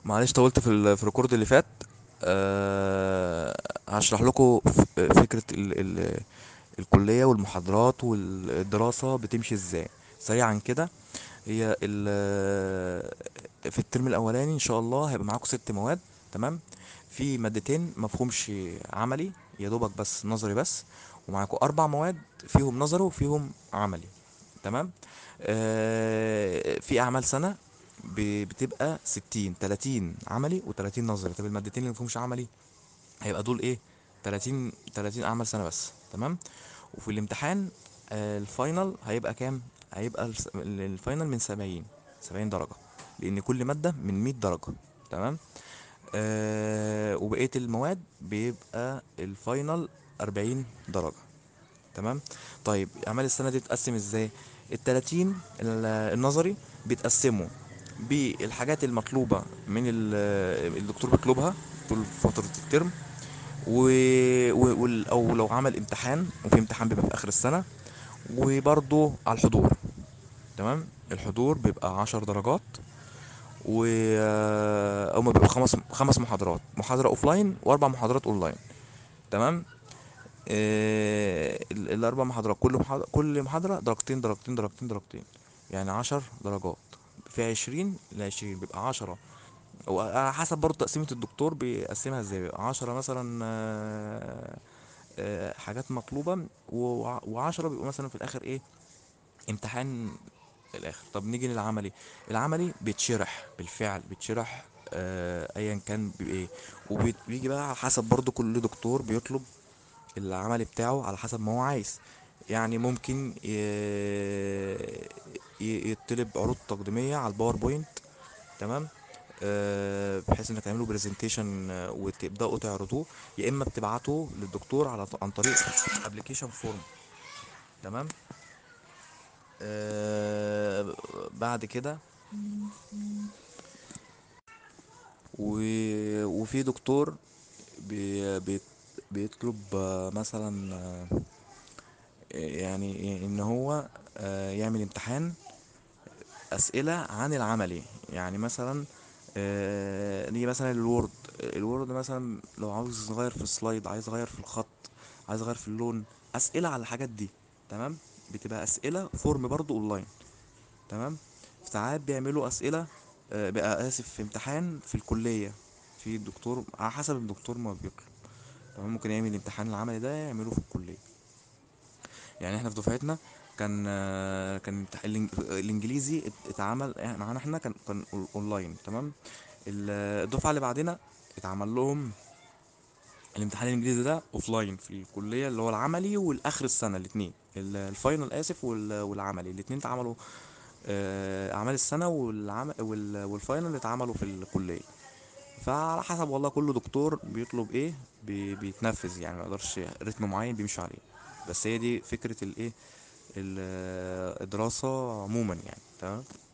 معلش طولت في ال- في الريكورد اللي فات أه هشرح لكم ف- فكرة ال ال الكلية والمحاضرات والدراسة بتمشي ازاي سريعا كده هي ال في الترم الاولاني ان شاء الله هيبقى معاكم ست مواد تمام في مادتين مفهومش عملي يا دوبك بس نظري بس ومعاكم اربع مواد فيهم نظري وفيهم عملي تمام آه في اعمال سنة ب- بتبقى ستين تلاتين عملي وتلاتين نظري طب المادتين اللي مفهومش عملي هيبقى دول ايه تلاتين تلاتين اعمال سنة بس تمام وفي الامتحان آه الفاينل هيبقى كام هيبقى الس- الفاينل من سبعين سبعين درجة لان كل مادة من مية درجة تمام آه وبقية المواد بيبقى الفاينل أربعين درجة تمام طيب اعمال السنه دي بتتقسم ازاي التلاتين ال- النظري بيتقسموا بالحاجات المطلوبه من ال- الدكتور بيطلبها طول فتره الترم و... و... وال- او لو عمل امتحان وفي امتحان بيبقى في اخر السنه وبرضه على الحضور تمام الحضور بيبقى عشر درجات و او ما بيبقى خمس خمس محاضرات محاضره اوفلاين واربع محاضرات اونلاين تمام آه، ال- الاربع محاضرات كل محاضرة كل محاضرة درجتين درجتين درجتين درجتين يعني عشر درجات في عشرين لعشرين بيبقى عشرة وعلى حسب برضه تقسيمة الدكتور بيقسمها ازاي بيبقى عشرة مثلا آه، آه، حاجات مطلوبة وع- وعشرة بيبقوا مثلا في الآخر ايه امتحان الاخر طب نيجي للعملي العملي بيتشرح بالفعل بيتشرح آه، ايا كان بايه وبيجي بقى على حسب برضه كل دكتور بيطلب العملي بتاعه على حسب ما هو عايز يعني ممكن ي- ي- يطلب عروض تقديمية على الباوربوينت تمام آه، بحيث انك تعملوا برزنتيشن وتبداوا تعرضوه يا اما بتبعتوا للدكتور على عن طريق ابلكيشن فورم تمام آه، بعد كده و- وفي دكتور بي بي بيطلب آه، مثلا آه، يعني ان هو آه، يعمل امتحان اسئله عن العملي يعني مثلا آه، نيجي مثلا الوورد الوورد مثلا لو عاوز يغير في السلايد عايز يغير في الخط عايز يغير في اللون اسئله على الحاجات دي تمام بتبقى اسئله فورم برضو اونلاين تمام ساعات بيعملوا اسئله آه، بقى اسف في امتحان في الكليه في الدكتور على حسب الدكتور ما بيطلب تمام ممكن يعمل الامتحان العملي ده يعمله في الكليه يعني احنا في دفعتنا كان آه، كان امتح- الإنج- الانجليزي ات- اتعمل يعني معانا احنا كان كان أون- اونلاين تمام ال- الدفعه اللي بعدنا اتعمل لهم الامتحان الانجليزي ده اوفلاين في الكليه اللي هو العملي والاخر السنه الاثنين الفاينل اسف وال- والعملي الاثنين اتعملوا آه، اعمال السنه والعمل وال- والفاينل اتعملوا في الكليه فعلى حسب والله كل دكتور بيطلب ايه بي بيتنفذ يعني ما يقدرش رتم معين بيمشي عليه بس هي دي فكرة الايه ال- الدراسة عموما يعني تمام